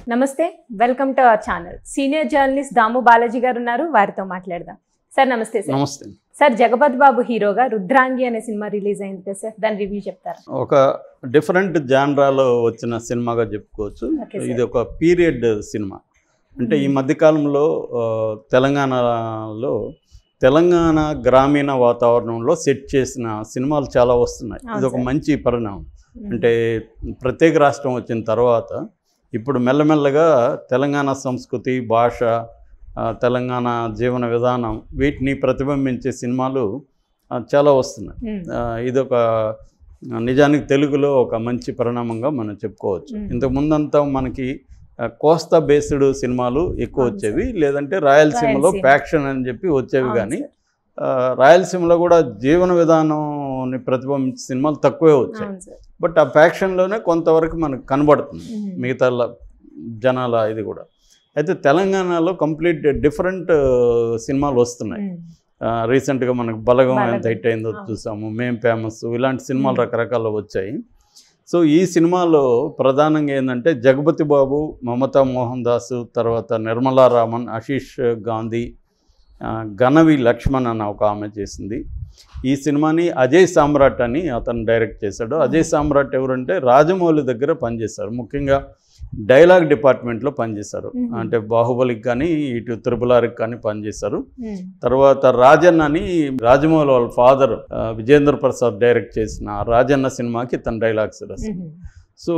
నమస్తే welcome to our channel senior journalist Damu Balaji గారు ఉన్నారు వారితో మాట్లాడదాం సార్ నమస్తే సార్ నమస్తే సార్ జగపత్ బాబు హీరోగా రుద్రాంగి అనే సినిమా రిలీజ్ అయింది కదా సార్ దాని రివ్యూ చెప్తారా ఒక డిఫరెంట్ జాన్రాలో వచ్చిన సినిమాగా చెప్పుకోవచ్చు Okay, sir. ఇది ఒక పీరియడ్ సినిమా అంటే ఈ మధ్యకాలంలో ఆ, తెలంగాణలో తెలంగాణ గ్రామీణ వాతావరణంలో సెట్ చేసిన సినిమాలు చాలా వస్తున్నాయి అవును, ఇది ఒక sir. మంచి పరిణామం అంటే ప్రత్యేక రాష్ట్రం వచ్చిన తర్వాత ఇప్పుడు మెల్లమెల్లగా తెలంగాణ సంస్కృతి భాష ఆ, తెలంగాణ జీవన విధానం వీటిని ప్రతిబింబించే సినిమాలు ఆ, చాలా వస్తున్నాయి మ్మ్. ఆ, ఇదొక ఆ, నిజానికి తెలుగులో ఒక మంచి పరిణామంగా మనం చెప్పుకోవచ్చు మ్మ్. ఇంతకు ముందంతా మనకి ఆ, కోస్తా బేస్డ్ సినిమాలు ఎక్కువ అవును వచ్చేవి లేదంటే రాయలసీమలో రాయలసీమ. ప్యాక్షన్ అని చెప్పి వచ్చేవి అవును కానీ సార్. ఆ, రాయలసీమలో కూడా జీవన విధానాన్ని ప్రతిబింబించే సినిమాలు తక్కువే వచ్చాయి అవును సార్ బట్ ఆ ప్యాక్షన్లోనే కొంతవరకు మనకు కనబడుతుంది మ్మ్. మిగతా ల- జనాల ఇది కూడా అయితే తెలంగాణలో కంప్లీట్ డిఫరెంట్ సినిమాలు వస్తున్నాయి మ్మ్. రీసెంట్గా మనకు బలగం బలగం. ఎంత హిట్ అయిందో అవును. చూసాము మేం ఫేమస్ ఇలాంటి సినిమాలు మ్మ్. రకరకాలు వచ్చాయి సో ఈ సినిమాలో ప్రధానంగా ఏంటంటే జగపతి బాబు మమతా మోహన్ దాస్ తర్వాత నిర్మలా రామన్ ఆశీష్ గాంధీ ఆ, గనవి లక్ష్మణ్ అన్న ఒక ఆమె చేసింది ఈ సినిమాని అజయ్ సామ్రాట్ అని అతను డైరెక్ట్ చేశాడు అజయ్ సామ్రాట్ ఎవరంటే రాజమౌళి దగ్గర పనిచేశారు ముఖ్యంగా డైలాగ్ డిపార్ట్మెంట్లో పనిచేశారు మ్మ్. అంటే బాహుబలికి కానీ ఇటు త్రిపులారికి కానీ పనిచేశారు మ్మ్. తర్వాత రాజన్న అని రాజమౌళి వాళ్ళ ఫాదర్ విజేంద్ర ప్రసాద్ డైరెక్ట్ చేసిన రాజన్న సినిమాకి తన డైలాగ్స్ రాశారు మ్మ్. సో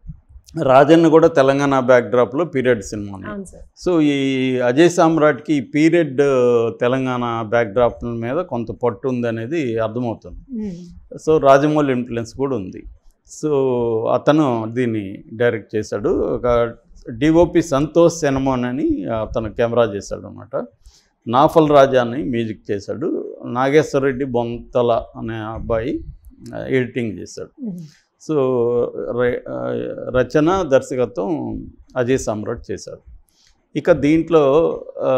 రాజన్న కూడా తెలంగాణ బ్యాక్డ్రాప్లో పీరియడ్ సినిమాని అవును సార్ సో ఈ అజయ్ సామ్రాట్కి ఈ పీరియడ్ తెలంగాణ బ్యాక్డ్రాప్ మీద కొంత పట్టు ఉంది అనేది అర్థమవుతుంది మ్మ్. సో రాజమౌళి ఇన్ఫ్లుయెన్స్ కూడా ఉంది సో అతను దీన్ని డైరెక్ట్ చేశాడు ఒక డిఓపి సంతోష్ సెనమోన్ అని అతను కెమెరా చేశాడు అనమాట నాఫల్ రాజా అని మ్యూజిక్ చేశాడు నాగేశ్వర రెడ్డి బొంతల అనే అబ్బాయి ఆ, ఎడిటింగ్ చేశాడు మ్మ్. సో ర- ఆ, రచన దర్శకత్వం అజయ్ సామ్రాట్ చేశారు ఇక దీంట్లో ఆ,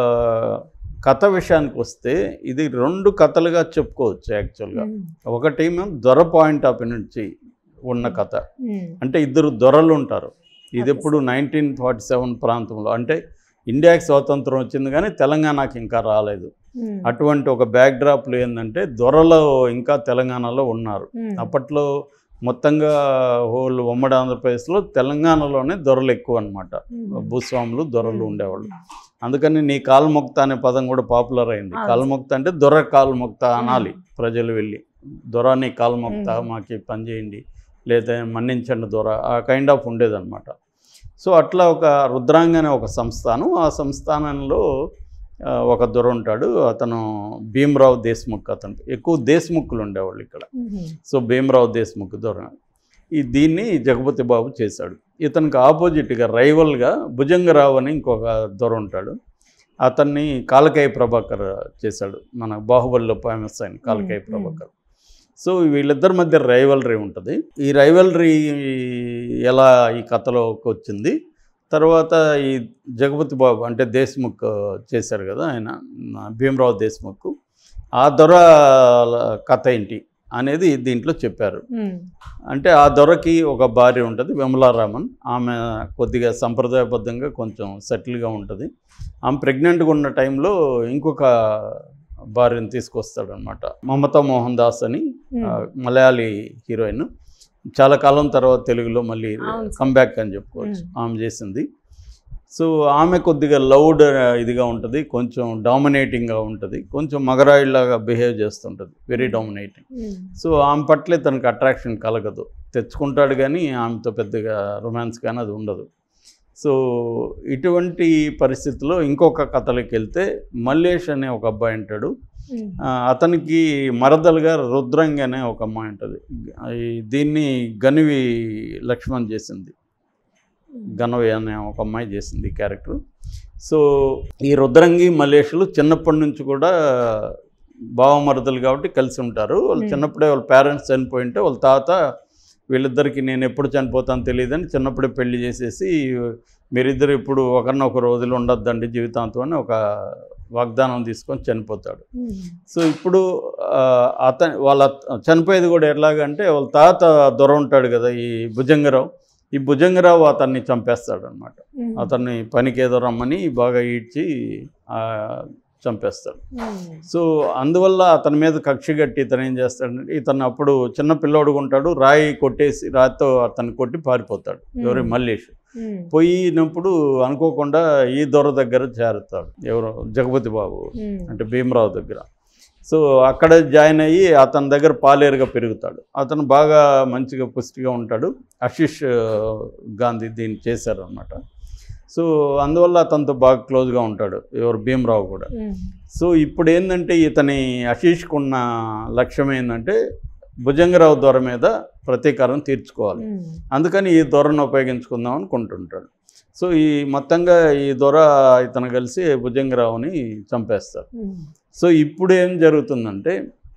కథ విషయానికి వస్తే ఇది రెండు కథలుగా చెప్పుకోవచ్చు యాక్చువల్గా మ్మ్. ఒకటేమో దొర పాయింట్ ఆఫ్ నుంచి ఉన్న కథ మ్మ్. అంటే అంటే ఇద్దరు దొరలు ఉంటారు ఇది Okay, ఎప్పుడు నైన్టీన్ ఫార్టీ సెవెన్ ప్రాంతంలో అంటే ఇండియాకి స్వాతంత్రం వచ్చింది కానీ తెలంగాణకి ఇంకా రాలేదు మ్మ్. అటువంటి ఒక బ్యాక్డ్రాప్లో ఏంటంటే దొరలు ఇంకా తెలంగాణలో ఉన్నారు మ్మ్. అప్పట్లో మొత్తంగా హోల్ ఉమ్మడి ఆంధ్రప్రదేశ్లో తెలంగాణలోనే దొరలు ఎక్కువ అనమాట మ్మ్. భూస్వాములు దొరలు మ్మ్. ఉండేవాళ్ళు అందుకని నీ కాల్మొక్త అనే పదం కూడా పాపులర్ అయింది అవును. కాల్మొక్త అంటే దొర కాల్మొక్త అనాలి ప్రజలు వెళ్ళి దొర నీ కాల్మొక్త మ్మ్. మాకు ఈ పని చేయండి లేదా మన్నించండి దొర ఆ కైండ్ ఆఫ్ ఉండేదన్నమాట సో అట్లా ఒక రుద్రాంగ అనే ఒక సంస్థానం ఆ సంస్థానంలో ఆ, ఒక దొర ఉంటాడు అతను భీమరావు దేశ్ముఖ్ అతను ఎక్కువ దేశ్ముఖులు ఉండేవాళ్ళు ఇక్కడ మ్మ్. సో భీమరావు దేశ్ముఖ్ దొర ఈ దీన్ని జగపతి బాబు చేశాడు ఇతనికి ఆపోజిట్గా రైవల్గా భుజంగరావు అని ఇంకొక దొర ఉంటాడు అతన్ని కాలకాయ ప్రభాకర్ చేశాడు మన బాహుబలిలో ఫేమస్ అయిన కాలకాయ మ్మ్. ప్రభాకర్ సో వీళ్ళిద్దరి మధ్య రైవలరీ ఉంటుంది ఈ రైవలరీ ఎలా ఈ కథలోకి వచ్చింది తర్వాత ఈ జగపతి బాబు అంటే దేశ్ముఖ్ చేశారు కదా ఆయన భీమరావు దేశ్ముఖ్ ఆ దొర కథ ఏంటి అనేది దీంట్లో చెప్పారు మ్మ్. అంటే ఆ దొరకి ఒక భార్య ఉంటుంది విమలారామన్ ఆమె కొద్దిగా సంప్రదాయబద్ధంగా కొంచెం సెటిల్గా ఉంటుంది ఆమె ప్రెగ్నెంట్గా ఉన్న టైంలో ఇంకొక భార్యను తీసుకొస్తాడనమాట మమతా మోహన్ దాస్ అని మ్మ్. ఆ, మలయాళీ హీరోయిన్ చాలా కాలం తర్వాత తెలుగులో మళ్ళీ అవును సార్. కంబ్యాక్ అని చెప్పుకోవచ్చు మ్మ్. ఆమె చేసింది సో ఆమె కొద్దిగా లౌడ్ ఇదిగా ఉంటుంది కొంచెం డామినేటింగ్గా ఉంటుంది కొంచెం మగరాయిలాగా బిహేవ్ చేస్తుంటుంది వెరీ డామినేటింగ్ మ్మ్. సో ఆమె పట్లే తనకు అట్రాక్షన్ కలగదు తెచ్చుకుంటాడు కానీ ఆమెతో పెద్దగా రొమాన్స్ కానీ అది ఉండదు సో ఇటువంటి పరిస్థితిలో ఇంకొక కథలోకి వెళ్తే మల్లేష్ అనే ఒక అబ్బాయి ఉంటాడు మ్మ్. ఆ, అతనికి మరదలుగా రుద్రంగి అనే ఒక అమ్మాయి ఉంటుంది ఈ దీన్ని గనివి లక్ష్మణ్ చేసింది గనవి అనే ఒక అమ్మాయి చేసింది ఈ క్యారెక్టర్ సో ఈ రుద్రంగి మల్లేషులు చిన్నప్పటి నుంచి కూడా బావమరదలు కాబట్టి కలిసి ఉంటారు వాళ్ళు Hmm. చిన్నప్పుడే వాళ్ళ పేరెంట్స్ చనిపోయి ఉంటే వాళ్ళ తాత వీళ్ళిద్దరికి నేను ఎప్పుడు చనిపోతాను తెలియదని చిన్నప్పుడే పెళ్లి చేసేసి మీరిద్దరు ఇప్పుడు ఒకరినొకరు వదిలి ఉండొద్దండి జీవితాంతం అని ఒక వాగ్దానం తీసుకొని చనిపోతాడు మ్మ్. సో ఇప్పుడు అతను వాళ్ళ చనిపోయేది కూడా ఎలాగంటే వాళ్ళ తాత దొర ఉంటాడు కదా ఈ భుజంగరావు ఈ భుజంగరావు అతన్ని చంపేస్తాడు అనమాట అతన్ని పనికి ఏదో రమ్మని బాగా ఈడ్చి ఆ, చంపేస్తాడు సో అందువల్ల అతని మీద కక్ష కట్టి ఇతను ఏం చేస్తాడంటే ఇతను అప్పుడు చిన్న పిల్లోడుగా ఉంటాడు రాయి కొట్టేసి రాయితో అతన్ని కొట్టి పారిపోతాడు ఎవరి మల్లేష్ పోయినప్పుడు అనుకోకుండా ఈ దొర దగ్గర చేరుతాడు ఎవరు జగపతి బాబు అంటే భీమరావు దగ్గర సో అక్కడ జాయిన్ అయ్యి అతని దగ్గర పాలేరుగా పెరుగుతాడు అతను బాగా మంచిగా పుష్టిగా ఉంటాడు ఆశిష్ ఆ, గాంధీ దీన్ని చేశారు అనమాట సో అందువల్ల అతనితో బాగా క్లోజ్గా ఉంటాడు ఎవరు భీమరావు కూడా సో ఇప్పుడు ఏంటంటే ఇతని ఆశీష్కు ఉన్న లక్ష్యం ఏంటంటే భుజంగరావు దొర మీద ప్రతీకారం తీర్చుకోవాలి అందుకని ఈ దొరను ఉపయోగించుకుందాం అనుకుంటుంటాడు సో ఈ మొత్తంగా ఈ దొర ఇతను కలిసి భుజంగరావుని చంపేస్తారు సో ఇప్పుడు ఏం జరుగుతుందంటే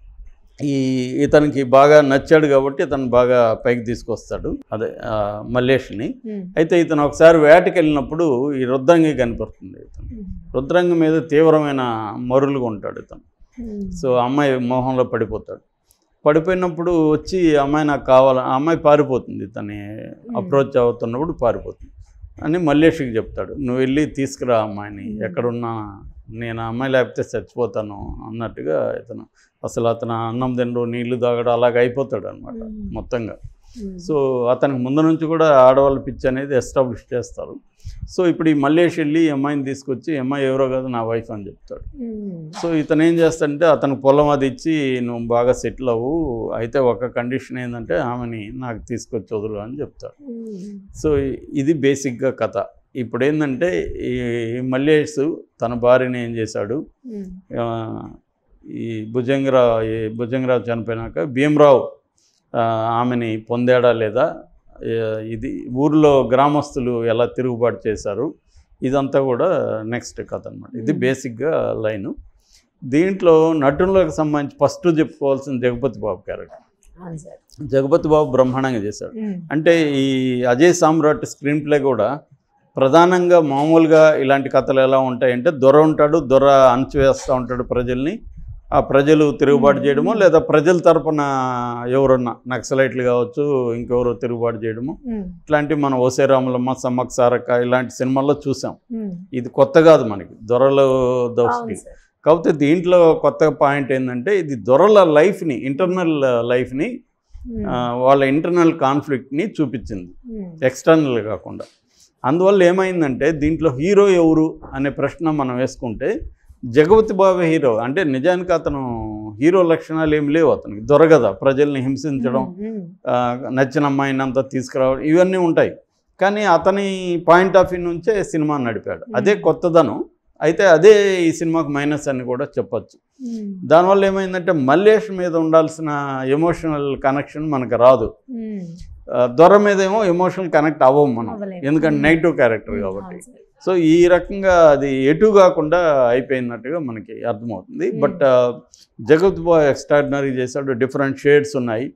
ఈ ఇతనికి బాగా నచ్చాడు కాబట్టి ఇతను బాగా పైకి తీసుకొస్తాడు అదే ఆ, మల్లేష్ని అయితే ఇతను ఒకసారి వేటకి వెళ్ళినప్పుడు ఈ రుద్రంగి కనిపడుతుంది ఇతను రుద్రంగి మీద తీవ్రమైన మరులుగా ఉంటాడు ఇతను సో అమ్మాయి మోహంలో పడిపోతాడు పడిపోయినప్పుడు వచ్చి "ఈ అమ్మాయి నాకు కావాలి ఆ అమ్మాయి పారిపోతుంది ఇతని అప్రోచ్ అవుతున్నప్పుడు పారిపోతుంది అని మల్లేష్కి చెప్తాడు నువ్వు వెళ్ళి తీసుకురా అమ్మాయిని ఎక్కడున్నా నేను ఆ అమ్మాయి లేకపోతే చచ్చిపోతాను అన్నట్టుగా ఇతను అసలు అతను అన్నం తినడు నీళ్లు తాగడు అలాగ అయిపోతాడు అనమాట మొత్తంగా సో అతనికి ముందు నుంచి కూడా ఆడవాళ్ళ పిచ్చి అనేది ఎస్టాబ్లిష్ చేస్తారు సో ఇప్పుడు ఈ మల్లేష్ వెళ్ళి ఈ అమ్మాయిని తీసుకొచ్చి ఈ అమ్మాయి ఎవరో కాదు నా వైఫ్ అని చెప్తాడు సో ఇతను ఏం చేస్తాడంటే అతను పొలం అది ఇచ్చి నువ్వు బాగా సెటిల్ అవ్వు అయితే ఒక కండిషన్ ఏంటంటే ఆమెని నాకు తీసుకొచ్చి వదులు అని చెప్తాడు సో ఇది బేసిక్గా కథ ఇప్పుడు ఏంటంటే ఈ మల్లేష్ తన భార్యని ఏం చేశాడు ఆ, ఈ భుజంగరావు ఈ భుజంగరావు చనిపోయినాక భీమరావు ఆ, ఆమెని పొందాడా లేదా ఏ, ఇది ఊర్లో గ్రామస్తులు ఎలా తిరుగుబాటు చేశారు ఇదంతా కూడా నెక్స్ట్ కథ అనమాట ఇది Hmm. బేసిక్గా లైను దీంట్లో నటులకు సంబంధించి ఫస్ట్ చెప్పుకోవాల్సిన జగపతి బాబు క్యారెక్టర్ జగపతి బాబు బ్రహ్మాండంగా చేశాడు అంటే ఈ అజయ్ సామ్రాట్ స్క్రీన్ ప్లే కూడా ప్రధానంగా మామూలుగా ఇలాంటి కథలు ఎలా ఉంటాయంటే దొర ఉంటాడు దొర అణచివేస్తూ ఉంటాడు ప్రజల్ని ఆ ప్రజలు తిరుగుబాటు మ్మ్. చేయడము లేదా ప్రజల తరపున ఎవరన్నా నక్సలైట్లు కావచ్చు ఇంకెవరో తిరుగుబాటు చేయడము ఇట్లాంటివి మనం ఓసే రాములమ్మ సమ్మక్ సారక్క ఇలాంటి సినిమాల్లో చూసాం ఇది కొత్త కాదు మనకి దొరలు దోస్తి కాకపోతే దీంట్లో కొత్త పాయింట్ ఏంటంటే ఇది దొరల లైఫ్ని ఇంటర్నల్ లైఫ్ని వాళ్ళ ఇంటర్నల్ కాన్ఫ్లిక్ట్ని చూపించింది ఎక్స్టర్నల్ కాకుండా అందువల్ల ఏమైందంటే దీంట్లో హీరో ఎవరు అనే ప్రశ్న మనం వేసుకుంటే జగవతి బాబు హీరో అంటే నిజానికి అతను హీరో లక్షణాలు ఏమి లేవు అతనికి దొరకదా ప్రజల్ని హింసించడం ఆ, నచ్చిన అమ్మాయిని అంతా తీసుకురావడం ఇవన్నీ ఉంటాయి కానీ అతని పాయింట్ ఆఫ్ వ్యూ నుంచే సినిమా నడిపాడు అదే కొత్తదనం అయితే అదే ఈ సినిమాకు మైనస్ అని కూడా చెప్పొచ్చు దానివల్ల ఏమైందంటే మల్లేష్ మీద ఉండాల్సిన ఎమోషనల్ కనెక్షన్ మనకు రాదు ఆ, దొర మీద ఏమో ఎమోషనల్ కనెక్ట్ అవ్వం మనం ఎందుకంటే నెగిటివ్ క్యారెక్టర్ కాబట్టి సో ఈ రకంగా అది ఎటు కాకుండా అయిపోయినట్టుగా మనకి అర్థమవుతుంది Hmm. బట్ జగత్ బాయ్ ఎక్స్ట్రాడినరీ చేశాడు డిఫరెంట్ షేడ్స్ ఉన్నాయి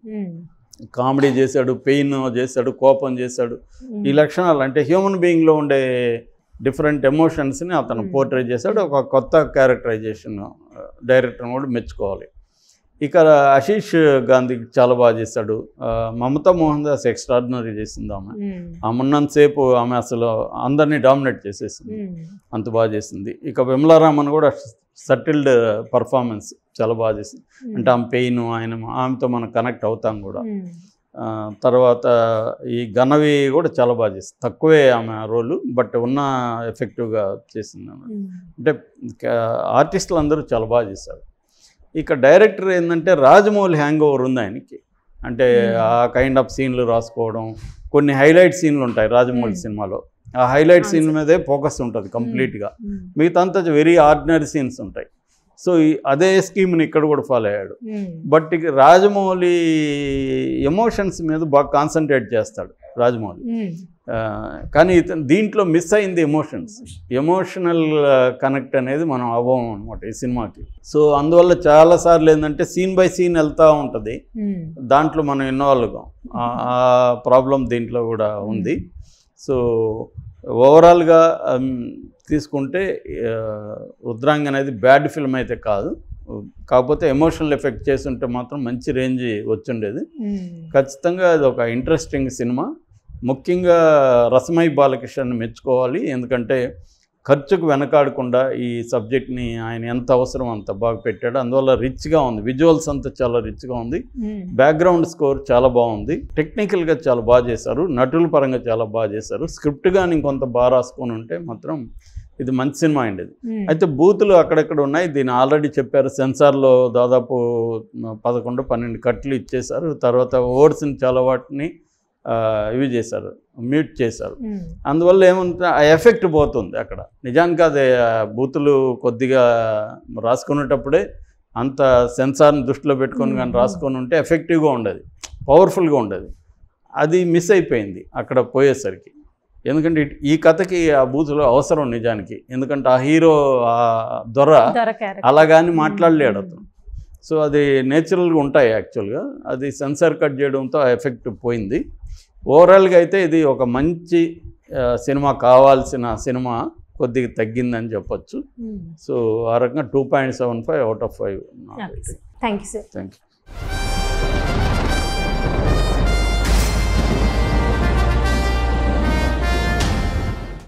కామెడీ చేశాడు పెయిన్ చేశాడు కోపం చేశాడు ఈ లక్షణాలు అంటే హ్యూమన్ బీయింగ్లో ఉండే డిఫరెంట్ ఎమోషన్స్ని అతను Hmm. పోర్ట్రేట్ చేశాడు ఒక కొత్త క్యారెక్టరైజేషన్ డైరెక్టర్ని కూడా మెచ్చుకోవాలి ఇక ఆశీష్ గాంధీ చాలా బాగా చేశాడు ఆ, మమతా మోహన్ దాస్ ఎక్స్ట్రాడినరీ చేసింది ఆమె ఆమె ఉన్నంతసేపు ఆమె అసలు అందరినీ డామినేట్ చేసేసింది అంత బాగా చేసింది ఇక విమలారామన్ కూడా సటిల్డ్ పర్ఫార్మెన్స్ చాలా బాగా చేసింది అంటే ఆమె పెయిన్ ఆయన ఆమెతో మనం కనెక్ట్ అవుతాం కూడా ఆ, తర్వాత ఈ ఘనవి కూడా చాలా బాగా చేసింది తక్కువే ఆమె రోలు బట్ ఉన్న ఎఫెక్టివ్గా చేసింది ఆమె అంటే ఆర్టిస్టులు అందరూ చాలా బాగా చేశారు ఇక డైరెక్టర్ ఏంటంటే రాజమౌళి హ్యాంగ్ ఓవర్ ఉంది ఆయనకి అంటే Hmm. ఆ కైండ్ ఆఫ్ సీన్లు రాసుకోవడం కొన్ని హైలైట్ సీన్లు ఉంటాయి రాజమౌళి Hmm. సినిమాలో ఆ హైలైట్ అవును సీన్ సార్. మీదే ఫోకస్ ఉంటుంది కంప్లీట్గా మిగతా అంతా వెరీ ఆర్డినరీ సీన్స్ ఉంటాయి సో ఈ అదే స్కీమ్ని ఇక్కడ కూడా ఫాలో అయ్యాడు బట్ ఇక రాజమౌళి ఎమోషన్స్ మీద బాగా కాన్సన్ట్రేట్ చేస్తాడు రాజమౌళి ఆ, కానీ ఇతను దీంట్లో మిస్ అయింది ఎమోషన్స్ ఎమోషనల్ కనెక్ట్ అనేది మనం అవ్వం అనమాట ఈ సినిమాకి సో అందువల్ల చాలాసార్లు ఏంటంటే సీన్ బై సీన్ వెళ్తూ ఉంటుంది దాంట్లో మనం ఇన్వాల్వ్ కాం ఆ- ఆ ప్రాబ్లం దీంట్లో కూడా ఉంది సో ఓవరాల్గా తీసుకుంటే ఆ, రుద్రాంగ్ అనేది బ్యాడ్ ఫిల్మ్ అయితే కాదు కాకపోతే ఎమోషనల్ ఎఫెక్ట్ చేస్తుంటే మాత్రం మంచి రేంజ్ వచ్చిండేది ఖచ్చితంగా అది ఒక ఇంట్రెస్టింగ్ సినిమా ముఖ్యంగా రసమై బాలకృష్ణని మెచ్చుకోవాలి ఎందుకంటే ఖర్చుకు వెనకాడకుండా ఈ సబ్జెక్ట్ని ఆయన ఎంత అవసరం అంత బాగా పెట్టాడు అందువల్ల రిచ్గా ఉంది విజువల్స్ అంతా చాలా రిచ్గా ఉంది మ్మ్. బ్యాక్గ్రౌండ్ స్కోర్ చాలా బాగుంది టెక్నికల్గా చాలా బాగా చేశారు నటుల పరంగా చాలా బాగా చేశారు స్క్రిప్ట్ కానీ ఇంకొంత బాగా రాసుకొని ఉంటే మాత్రం ఇది మంచి సినిమా అండి ఇది మ్మ్. అయితే బూతులు అక్కడక్కడ ఉన్నాయి దీన్ని ఆల్రెడీ చెప్పారు సెన్సార్లో దాదాపు పదకొండు పన్నెండు కట్లు ఇచ్చేశారు తర్వాత ఓడ్స్ని చాలా వాటిని ఆ, ఇవి చేశారు మ్యూట్ చేశారు మ్మ్. అందువల్ల ఏముంటుంది ఆ ఎఫెక్ట్ పోతుంది అక్కడ నిజానికి అది ఆ బూతులు కొద్దిగా రాసుకునేటప్పుడే అంత సెన్సార్ని దృష్టిలో పెట్టుకొని కానీ మ్మ్. రాసుకొని ఉంటే ఎఫెక్టివ్గా ఉండేది పవర్ఫుల్గా ఉండేది అది మిస్ అయిపోయింది అక్కడ పోయేసరికి ఎందుకంటే ఇట్- ఈ కథకి ఆ బూతులు అవసరం నిజానికి ఎందుకంటే ఆ హీరో ఆ దొర దొర క్యారెక్టర్ అలాగాని మాట్లాడలేడు మ్మ్. అతను సో అది నేచురల్గా ఉంటాయి యాక్చువల్గా అది సెన్సార్ కట్ చేయడంతో ఆ ఎఫెక్ట్ పోయింది ఓవరాల్గా అయితే ఇది ఒక మంచి ఆ, సినిమా కావాల్సిన సినిమా కొద్దిగా తగ్గిందని చెప్పొచ్చు మ్మ్. సో ఆ రకంగా two point seven five out of five okay sir thank you sir thank you